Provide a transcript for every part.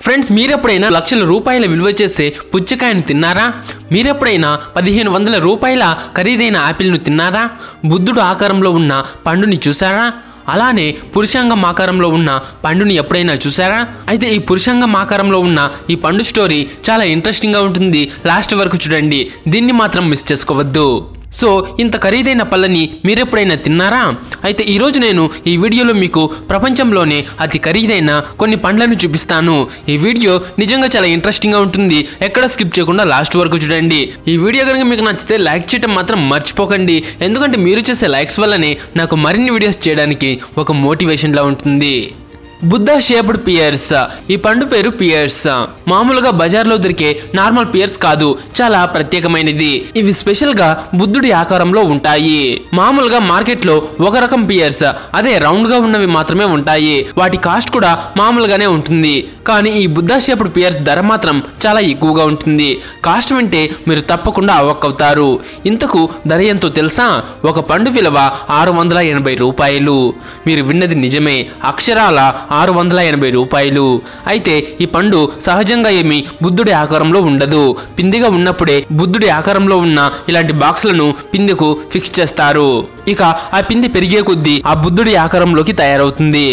friends మీరెప్పుడైనా లక్షల రూపాయల విలువ చేసే పుచ్చకాయను తిన్నారా మీరెప్పుడైనా పదిహేను వందల రూపాయల ఖరీదైన యాపిల్ను తిన్నారా బుద్ధుడు ఆకారంలో ఉన్న పండుని చూసారా అలానే పురుషాంగం ఆకారంలో ఉన్న పండుని ఎప్పుడైనా చూసారా అయితే ఈ పురుషాంగం ఆకారంలో ఉన్న ఈ పండు స్టోరీ చాలా ఇంట్రెస్టింగ్గా ఉంటుంది లాస్ట్ వరకు చూడండి దీన్ని మాత్రం మిస్ చేసుకోవద్దు సో ఇంత ఖరీదైన పళ్ళని మీరెప్పుడైనా తిన్నారా అయితే ఈరోజు నేను ఈ వీడియోలో మీకు ప్రపంచంలోనే అతి ఖరీదైన కొన్ని పండ్లను చూపిస్తాను ఈ వీడియో నిజంగా చాలా ఇంట్రెస్టింగ్గా ఉంటుంది ఎక్కడ స్కిప్ చేయకుండా లాస్ట్ వరకు చూడండి ఈ వీడియో కనుక మీకు నచ్చితే లైక్ చేయడం మాత్రం మర్చిపోకండి ఎందుకంటే మీరు చేసే లైక్స్ వల్లనే నాకు మరిన్ని వీడియోస్ చేయడానికి ఒక మోటివేషన్లా ఉంటుంది బుద్ధ షేప్డ్ పియర్స్ ఈ పండు పేరు పియర్స్ మామూలుగా బజార్లో దొరికే నార్మల్ పియర్స్ కాదు చాలా ప్రత్యేకమైనది ఇవి స్పెషల్ గా బుద్ధుడి ఆకారంలో ఉంటాయి మామూలుగా మార్కెట్ లో ఒక రకం పియర్స్ అదే రౌండ్ గా ఉన్నవి మాత్రమే ఉంటాయి వాటి కాస్ట్ కూడా మామూలుగానే ఉంటుంది కానీ ఈ బుద్ధ షేప్డ్ పియర్స్ ధర మాత్రం చాలా ఎక్కువగా ఉంటుంది కాస్ట్ వింటే మీరు తప్పకుండా అవాక్ అవుతారు ఇంతకు ధర ఎంతో తెలుసా ఒక పండు విలువ ఆరు వందల ఎనభై రూపాయలు మీరు విన్నది నిజమే అక్షరాల ఆరు వందల ఎనభై రూపాయలు అయితే ఈ పండు సహజంగా ఏమి బుద్ధుడి ఆకారంలో ఉండదు పిందిగా ఉన్నప్పుడే బుద్ధుడి ఆకారంలో ఉన్న ఇలాంటి బాక్సులను పిందెకు ఫిక్స్ చేస్తారు ఇక ఆ పిందె పెరిగే కొద్దీ ఆ బుద్ధుడి ఆకారంలోకి తయారవుతుంది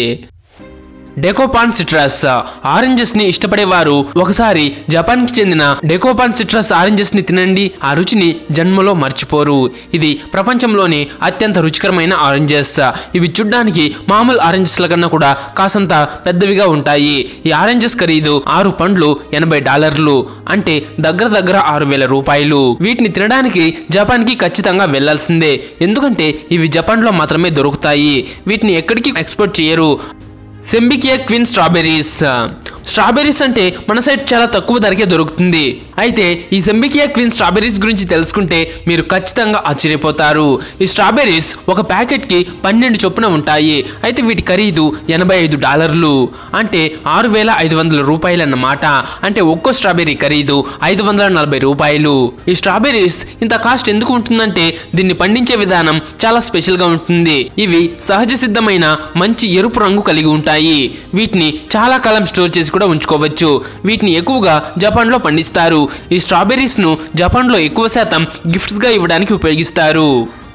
డెకోపాన్ సిట్రస్ ఆరెంజెస్ ని ఇష్టపడేవారు ఒకసారి జపాన్ కి చెందిన డెకోపాన్ సిట్రస్ ఆరెంజెస్ ని తినండి ఆ రుచిని జన్మలో మర్చిపోరు ఇది ప్రపంచంలోనే అత్యంత రుచికరమైన ఆరెంజెస్ ఇవి చూడ్డానికి మామూలు ఆరెంజెస్ కన్నా కూడా కాసంత పెద్దవిగా ఉంటాయి ఈ ఆరెంజెస్ ఖరీదు ఆరు పండ్లు ఎనభై డాలర్లు అంటే దగ్గర దగ్గర ఆరు వేల రూపాయలు వీటిని తినడానికి జపాన్ కి ఖచ్చితంగా వెళ్లాల్సిందే ఎందుకంటే ఇవి జపాన్ లో మాత్రమే దొరుకుతాయి వీటిని ఎక్కడికి ఎక్స్పోర్ట్ చేయరు సెంబికియా క్విన్ స్ట్రాబెర్రీస్ స్ట్రాబెర్రీస్ అంటే మన సైడ్ చాలా తక్కువ ధరకే దొరుకుతుంది అయితే ఈ సెంబికియా క్విన్ స్ట్రాబెర్రీస్ గురించి తెలుసుకుంటే మీరు ఖచ్చితంగా ఆశ్చర్యపోతారు ఈ స్ట్రాబెర్రీస్ ఒక ప్యాకెట్కి పన్నెండు చొప్పున ఉంటాయి అయితే వీటి ఖరీదు ఎనభై ఐదు డాలర్లు అంటే ఆరు వేల ఐదు వందల రూపాయలు అన్నమాట అంటే ఒక్కో స్ట్రాబెర్రీ ఖరీదు ఐదు వందల నలభై రూపాయలు ఈ స్ట్రాబెర్రీస్ ఇంత కాస్ట్ ఎందుకు ఉంటుందంటే దీన్ని పండించే విధానం చాలా స్పెషల్గా ఉంటుంది ఇవి సహజ సిద్ధమైన మంచి ఎరుపు రంగు కలిగి ఉంటాయి వీటిని చాలా కాలం స్టోర్ చేసి కూడా ఉంచుకోవచ్చు వీటిని ఎక్కువగా జపాన్లో పండిస్తారు ఈ స్ట్రాబెర్రీస్ను జపాన్లో ఎక్కువ శాతం గిఫ్ట్స్గా ఇవ్వడానికి ఉపయోగిస్తారు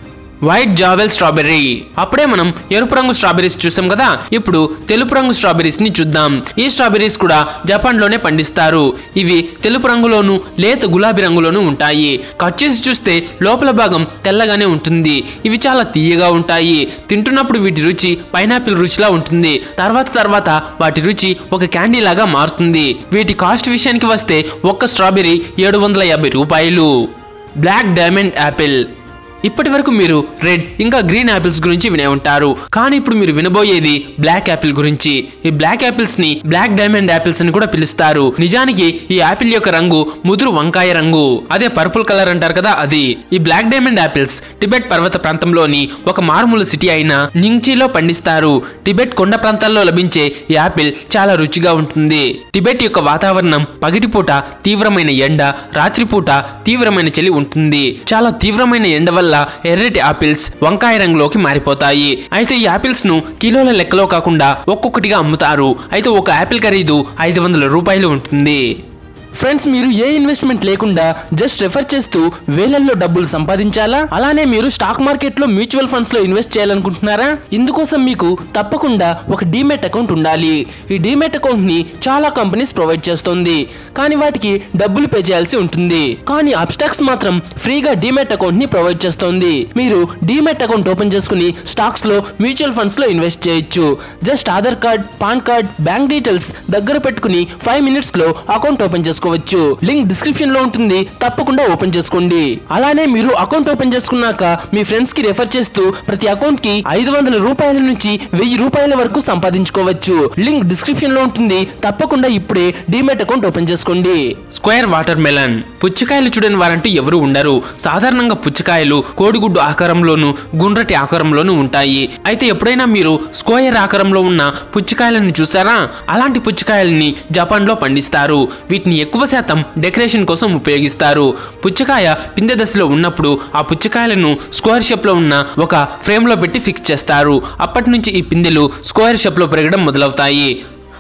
వైట్ జావెల్ స్ట్రాబెర్రీ అప్పుడే మనం ఎరుపు రంగు స్ట్రాబెర్రీస్ చూసాం కదా ఇప్పుడు తెలుపు రంగు స్ట్రాబెర్రీస్ ని చూద్దాం ఈ స్ట్రాబెర్రీస్ కూడా జపాన్ లోనే పండిస్తారు ఇవి తెలుపు రంగులోను లేత గులాబీ రంగులోను ఉంటాయి కట్ చేసి చూస్తే లోపల భాగం తెల్లగానే ఉంటుంది ఇవి చాలా తీయగా ఉంటాయి తింటున్నప్పుడు వీటి రుచి పైనాపిల్ రుచిలా ఉంటుంది తర్వాత తర్వాత వాటి రుచి ఒక క్యాండీ లాగా మారుతుంది వీటి కాస్ట్ విషయానికి వస్తే ఒక్క స్ట్రాబెర్రీ ఏడు వందల యాభై రూపాయలు బ్లాక్ డైమండ్ యాపిల్ ఇప్పటి వరకు మీరు రెడ్ ఇంకా గ్రీన్ యాపిల్స్ గురించి వినే ఉంటారు కానీ ఇప్పుడు మీరు వినబోయేది బ్లాక్ యాపిల్ గురించి ఈ బ్లాక్ యాపిల్స్ ని బ్లాక్ డైమండ్ యాపిల్స్ అని కూడా పిలుస్తారు నిజానికి ఈ యాపిల్ యొక్క రంగు ముదురు వంకాయ రంగు అదే పర్పుల్ కలర్ అంటారు కదా అది ఈ బ్లాక్ డైమండ్ యాపిల్స్ టిబెట్ పర్వత ప్రాంతంలోని ఒక మారుమూల సిటీ అయిన నింగ్చీలో పండిస్తారు టిబెట్ కొండ ప్రాంతాల్లో లభించే ఈ యాపిల్ చాలా రుచిగా ఉంటుంది టిబెట్ యొక్క వాతావరణం పగటిపూట తీవ్రమైన ఎండ రాత్రిపూట తీవ్రమైన చలి ఉంటుంది చాలా తీవ్రమైన ఎండ వల్ల ఎర్రటి ఆపిల్స్ వంకాయ రంగులోకి మారిపోతాయి అయితే ఈ ఆపిల్స్ ను కిలోల లెక్కలో కాకుండా ఒక్కొక్కటిగా అమ్ముతారు అయితే ఒక ఆపిల్ ఖరీదు ఐదు వందల రూపాయలు ఉంటుంది ఫ్రెండ్స్ మీరు ఏ ఇన్వెస్ట్మెంట్ లేకుండా జస్ట్ రెఫర్ చేస్తూ వేలల్లో డబ్బులు సంపాదించాలా అలానే మీరు స్టాక్ మార్కెట్ లో మ్యూచువల్ ఫండ్స్ లో ఇన్వెస్ట్ చేయాలనుకుంటున్నారా ఇందుకోసం మీకు తప్పకుండా ఒక డీమెట్ అకౌంట్ ఉండాలి ఈ డీమెట్ అకౌంట్ ని చాలా కంపెనీస్ ప్రొవైడ్ చేస్తుంది కానీ వాటికి డబ్బులు పే చేయాల్సి ఉంటుంది కానీ అబ్స్టాక్స్ మాత్రం ఫ్రీగా డీమెట్ అకౌంట్ ని ప్రొవైడ్ చేస్తుంది మీరు డీమెట్ అకౌంట్ ఓపెన్ చేసుకుని స్టాక్స్ లో మ్యూచువల్ ఫండ్స్ లో ఇన్వెస్ట్ చేయొచ్చు just Aadhaar card PAN card bank details దగ్గర పెట్టుకుని ఫైవ్ మినిట్స్ లో అకౌంట్ ఓపెన్ చేసుకోవచ్చు లింక్ డిస్క్రిప్షన్ లో ఉంటుంది తప్పకుండా ఓపెన్ చేసుకోండి అలానే మీరు అకౌంట్ ఓపెన్ చేసుకున్నాక మీ ఫ్రెండ్స్ కి రెఫర్ చేస్తూ ప్రతి అకౌంట్ కి ఐదు వందల రూపాయల నుంచి వెయ్యి రూపాయల వరకు సంపాదించుకోవచ్చు లింక్ డిస్క్రిప్షన్ లో ఉంటుంది తప్పకుండా ఇప్పుడే డీమెట్ అకౌంట్ ఓపెన్ చేసుకోండి స్క్వేర్ వాటర్ మెలన్ పుచ్చకాయలు చూడని వారంటూ ఎవరు ఉండరు సాధారణంగా పుచ్చకాయలు కోడిగుడ్డు ఆకారంలోను గుండ్రటి ఆకారంలోను ఉంటాయి అయితే ఎప్పుడైనా మీరు స్క్వేర్ ఆకారంలో ఉన్న పుచ్చకాయలను చూసారా అలాంటి పుచ్చకాయలని జపాన్ లో పండిస్తారు వీటిని ఎక్కువ శాతం డెకరేషన్ కోసం ఉపయోగిస్తారు పుచ్చకాయ పిందె దశలో ఉన్నప్పుడు ఆ పుచ్చకాయలను స్క్వేర్ షేప్ లో ఉన్న ఒక ఫ్రేమ్ లో పెట్టి ఫిక్స్ చేస్తారు అప్పటి నుంచి ఈ పిందెలు స్క్వేర్ షేప్ లో పెరగడం మొదలవుతాయి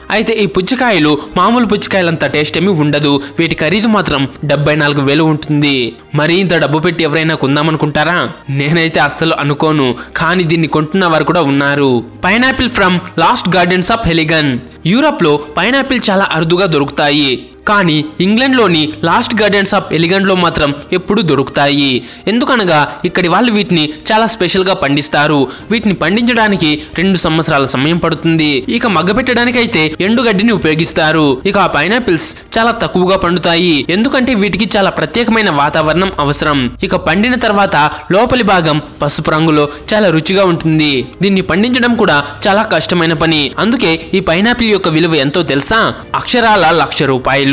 అయితే ఈ పుచ్చకాయలు మామూలు పుచ్చకాయలంత టేస్ట్ ఏమీ ఉండదు వీటి ఖరీదు మాత్రం డెబ్బై నాలుగు వేలు ఉంటుంది మరి ఇంత డబ్బు పెట్టి ఎవరైనా కొందామనుకుంటారా నేనైతే అస్సలు అనుకోను కానీ దీన్ని కొంటున్న వారు కూడా ఉన్నారు pineapple from lost gardens of Heligan Europe లో పైనాపిల్ చాలా అరుదుగా దొరుకుతాయి కానీ ఇంగ్లాండ్లోని లాస్ట్ గార్డెన్స్ ఆఫ్ ఎలిగండ్లో మాత్రం ఎప్పుడూ దొరుకుతాయి ఎందుకనగా ఇక్కడి వాళ్ళు వీటిని చాలా స్పెషల్గా పండిస్తారు వీటిని పండించడానికి రెండు సంవత్సరాల సమయం పడుతుంది ఇక మగ్గపెట్టడానికైతే ఎండుగడ్డిని ఉపయోగిస్తారు ఇక ఆ పైనాపిల్స్ చాలా తక్కువగా పండుతాయి ఎందుకంటే వీటికి చాలా ప్రత్యేకమైన వాతావరణం అవసరం ఇక పండిన తర్వాత లోపలి భాగం పసుపు రంగులో చాలా రుచిగా ఉంటుంది దీన్ని పండించడం కూడా చాలా కష్టమైన పని అందుకే ఈ పైనాపిల్ యొక్క విలువ ఎంతో తెలుసా అక్షరాల లక్ష రూపాయలు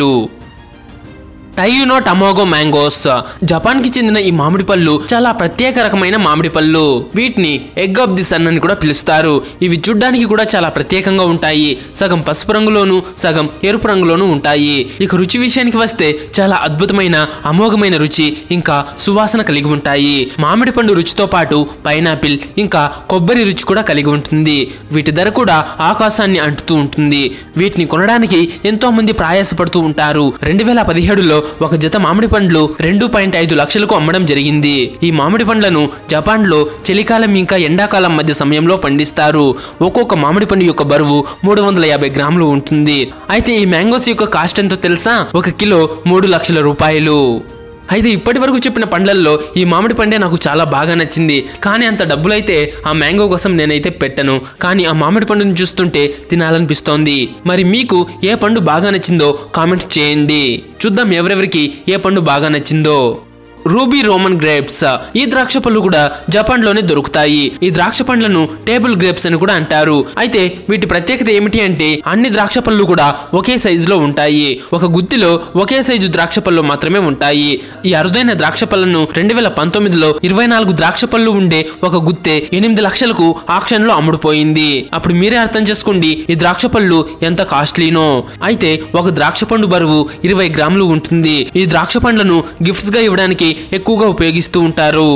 టైయునో టమోగో మ్యాంగోస్ జపాన్ కి చెందిన ఈ మామిడి పళ్ళు చాలా ప్రత్యేక రకమైన మామిడి పళ్ళు వీటిని ఎగ్ ఆఫ్ ది సన్ అని కూడా పిలుస్తారు ఇవి చూడ్డానికి కూడా చాలా ప్రత్యేకంగా ఉంటాయి సగం పసుపు రంగులోను సగం ఎరుపు రంగులోను ఉంటాయి ఇక రుచి విషయానికి వస్తే చాలా అద్భుతమైన అమోఘమైన రుచి ఇంకా సువాసన కలిగి ఉంటాయి మామిడి పండు రుచితో పాటు పైనాపిల్ ఇంకా కొబ్బరి రుచి కూడా కలిగి ఉంటుంది వీటి ధర కూడా ఆకాశాన్ని అంటుతూ ఉంటుంది వీటిని కొనడానికి ఎంతో మంది ప్రయాసపడుతూ ఉంటారు రెండు వేల పదిహేడులో ఒక జత మామిడి పండ్లు రెండు పాయింట్ ఐదు లక్షలకు అమ్మడం జరిగింది ఈ మామిడి పండ్లను జపాన్ లో చలికాలం ఇంకా ఎండాకాలం మధ్య సమయంలో పండిస్తారు ఒక్కొక్క మామిడి పండు యొక్క బరువు మూడు వందల యాభై గ్రాములు ఉంటుంది అయితే ఈ మ్యాంగోస్ యొక్క కాస్ట్ ఎంతో తెలుసా ఒక కిలో మూడు లక్షల రూపాయలు అయితే ఇప్పటి వరకు చెప్పిన పండ్లల్లో ఈ మామిడి పండే నాకు చాలా బాగా నచ్చింది కానీ అంత డబ్బులైతే ఆ మ్యాంగో కోసం నేనైతే పెట్టను కానీ ఆ మామిడి పండుని చూస్తుంటే తినాలనిపిస్తోంది మరి మీకు ఏ పండు బాగా నచ్చిందో కామెంట్ చేయండి చూద్దాం ఎవరెవరికి ఏ పండు బాగా నచ్చిందో రూబీ రోమన్ గ్రేప్స్ ఈ ద్రాక్ష పళ్ళు కూడా జపాన్ లోనే దొరుకుతాయి ఈ ద్రాక్ష పండ్లను టేబుల్ గ్రేప్స్ అని కూడా అంటారు అయితే వీటి ప్రత్యేకత ఏమిటి అంటే అన్ని ద్రాక్ష పళ్ళు కూడా ఒకే సైజులో ఉంటాయి ఒక గుత్తిలో ఒకే సైజు ద్రాక్ష పళ్ళు మాత్రమే ఉంటాయి ఈ అరుదైన ద్రాక్ష పళ్ళను రెండు వేల పంతొమ్మిదిలో ఇరవై నాలుగు ద్రాక్ష పళ్ళు ఉండే ఒక గుత్తె ఎనిమిది లక్షలకు ఆక్షన్ లో అమ్ముడుపోయింది అప్పుడు మీరే అర్థం చేసుకోండి ఈ ద్రాక్ష పళ్ళు ఎంత కాస్ట్లీనో అయితే ఒక ద్రాక్ష పండు బరువు ఇరవై గ్రాములు ఉంటుంది ఈ ద్రాక్ష పండ్లను గిఫ్ట్స్ గా ఇవ్వడానికి ఎక్కువగా ఉపయోగిస్తూ ఉంటారు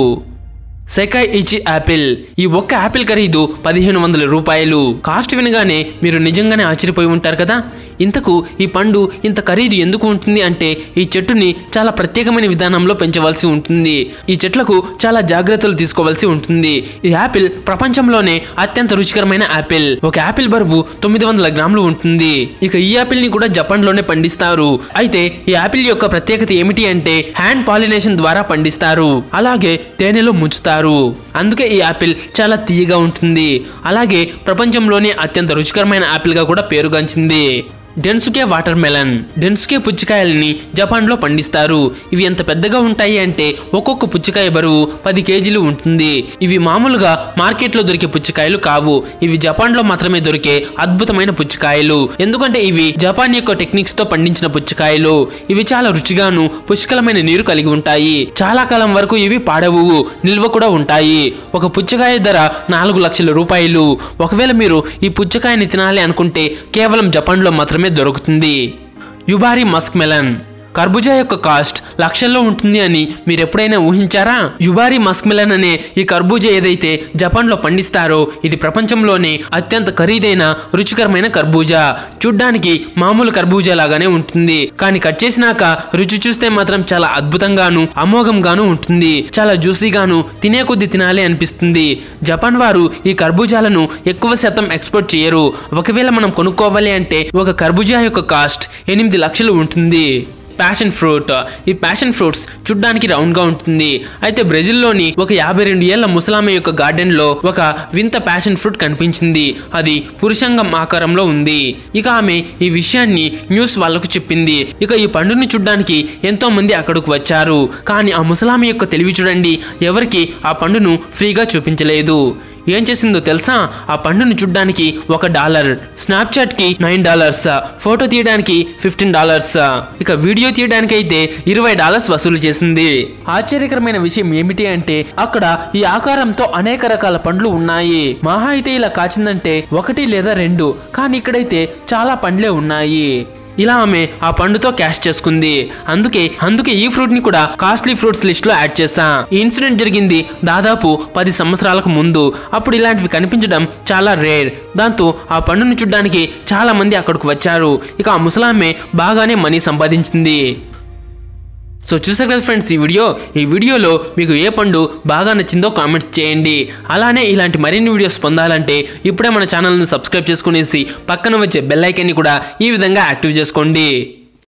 సెకై ఇచి యాపిల్ ఈ ఒక్క యాపిల్ ఖరీదు పదిహేను వందల రూపాయలు కాస్ట్ వినగానే మీరు నిజంగానే ఆశ్చర్యపోయి ఉంటారు కదా ఇంతకు ఈ పండు ఇంత ఖరీదు ఎందుకు ఉంటుంది అంటే ఈ చెట్టుని చాలా ప్రత్యేకమైన విధానంలో పెంచవలసి ఉంటుంది ఈ చెట్లకు చాలా జాగ్రత్తలు తీసుకోవాల్సి ఉంటుంది ఈ యాపిల్ ప్రపంచంలోనే అత్యంత రుచికరమైన యాపిల్ ఒక యాపిల్ బరువు తొమ్మిది వందల గ్రాములు ఉంటుంది ఇక ఈ యాపిల్ ని కూడా జపాన్ లోనే పండిస్తారు అయితే ఈ యాపిల్ యొక్క ప్రత్యేకత ఏమిటి అంటే హ్యాండ్ పాలినేషన్ ద్వారా పండిస్తారు అలాగే తేనెలో ముంచుతారు అందుకే ఈ యాపిల్ చాలా తీయగా ఉంటుంది అలాగే ప్రపంచంలోనే అత్యంత రుచికరమైన యాపిల్గా కూడా పేరుగాంచింది డెన్సుకే వాటర్ మెలన్ డెన్సుకే పుచ్చకాయల్ని జపాన్లో పండిస్తారు ఇవి ఎంత పెద్దగా ఉంటాయి అంటే ఒక్కొక్క పుచ్చకాయ బరువు పది కేజీలు ఉంటుంది ఇవి మామూలుగా మార్కెట్లో దొరికే పుచ్చకాయలు కావు ఇవి జపాన్లో మాత్రమే దొరికే అద్భుతమైన పుచ్చకాయలు ఎందుకంటే ఇవి జపాన్ యొక్క టెక్నిక్స్ తో పండించిన పుచ్చకాయలు ఇవి చాలా రుచిగాను పుష్కలమైన నీరు కలిగి ఉంటాయి చాలా కాలం వరకు ఇవి పాడవు నిల్వ కూడా ఉంటాయి ఒక పుచ్చకాయ ధర నాలుగు లక్షల రూపాయలు ఒకవేళ మీరు ఈ పుచ్చకాయని తినాలి అనుకుంటే కేవలం జపాన్లో మాత్రమే దొరుకుతుంది యుబారి మస్క్ మెలన్ కర్బూజా యొక్క కాస్ట్ లక్షల్లో ఉంటుంది అని మీరు ఎప్పుడైనా ఊహించారా యుబారి మస్క్ మెలన్ అనే ఈ కర్బూజా ఏదైతే జపాన్లో పండిస్తారో ఇది ప్రపంచంలోనే అత్యంత ఖరీదైన రుచికరమైన కర్బూజా చూడ్డానికి మామూలు కర్బూజా లాగానే ఉంటుంది కానీ కట్ చేసినాక రుచి చూస్తే మాత్రం చాలా అద్భుతంగాను అమోఘంగాను ఉంటుంది చాలా జ్యూసీగాను తినే కొద్ది తినాలి అనిపిస్తుంది జపాన్ వారు ఈ కర్బూజాలను ఎక్కువ శాతం ఎక్స్పోర్ట్ చేయరు ఒకవేళ మనం కొనుక్కోవాలి అంటే ఒక కర్బూజా యొక్క కాస్ట్ ఎనిమిది లక్షలు ఉంటుంది ప్యాషన్ ఫ్రూట్ ఈ ప్యాషన్ ఫ్రూట్స్ చూడ్డానికి రౌండ్ గా ఉంటుంది అయితే బ్రెజిల్లోని ఒక యాభై రెండు ఏళ్ల ముసలామె యొక్క గార్డెన్ లో ఒక వింత ప్యాషన్ ఫ్రూట్ కనిపించింది అది పురుషంగం ఆకారంలో ఉంది ఇక ఆమె ఈ విషయాన్ని న్యూస్ వాళ్ళకు చెప్పింది ఇక ఈ పండుని చూడ్డానికి ఎంతో మంది అక్కడికి వచ్చారు కానీ ఆ ముసలామె యొక్క తెలివి చూడండి ఎవరికి ఆ పండును ఫ్రీగా చూపించలేదు ఏం చేసిందో తెలుసా ఆ పండుని చూడ్డానికి ఒక డాలర్ స్నాప్చాట్ కి నైన్ డాలర్స్ ఫోటో తీయడానికి ఫిఫ్టీన్ డాలర్స్ ఇక వీడియో తీయడానికి అయితే ఇరవై డాలర్స్ వసూలు చేసింది ఆశ్చర్యకరమైన విషయం ఏమిటి అంటే అక్కడ ఈ ఆకారంతో అనేక రకాల పండ్లు ఉన్నాయి మహా అయితే ఇలా కాచిందంటే ఒకటి లేదా రెండు కానీ ఇక్కడైతే చాలా పండ్లే ఉన్నాయి ఇలా ఆమె ఆ పండుతో క్యాష్ చేసుకుంది అందుకే అందుకే ఈ ఫ్రూట్ ని కూడా కాస్ట్లీ ఫ్రూట్స్ లిస్ట్ లో యాడ్ చేశా ఈ ఇన్సిడెంట్ జరిగింది దాదాపు పది సంవత్సరాలకు ముందు అప్పుడు ఇలాంటివి కనిపించడం చాలా రేర్ దాంతో ఆ పండుని చూడడానికి చాలా మంది అక్కడికి వచ్చారు ఇక ఆ ముసలామె బాగానే మనీ సంపాదించింది సో చూసారు కదా ఫ్రెండ్స్ ఈ వీడియో ఈ వీడియోలో మీకు ఏ పండు బాగా నచ్చిందో కామెంట్స్ చేయండి అలానే ఇలాంటి మరిన్ని వీడియోస్ పొందాలంటే ఇప్పుడే మన ఛానల్ను సబ్స్క్రైబ్ చేసుకునేసి పక్కన వచ్చే బెల్ ఐకాన్ని కూడా ఈ విధంగా యాక్టివ్ చేసుకోండి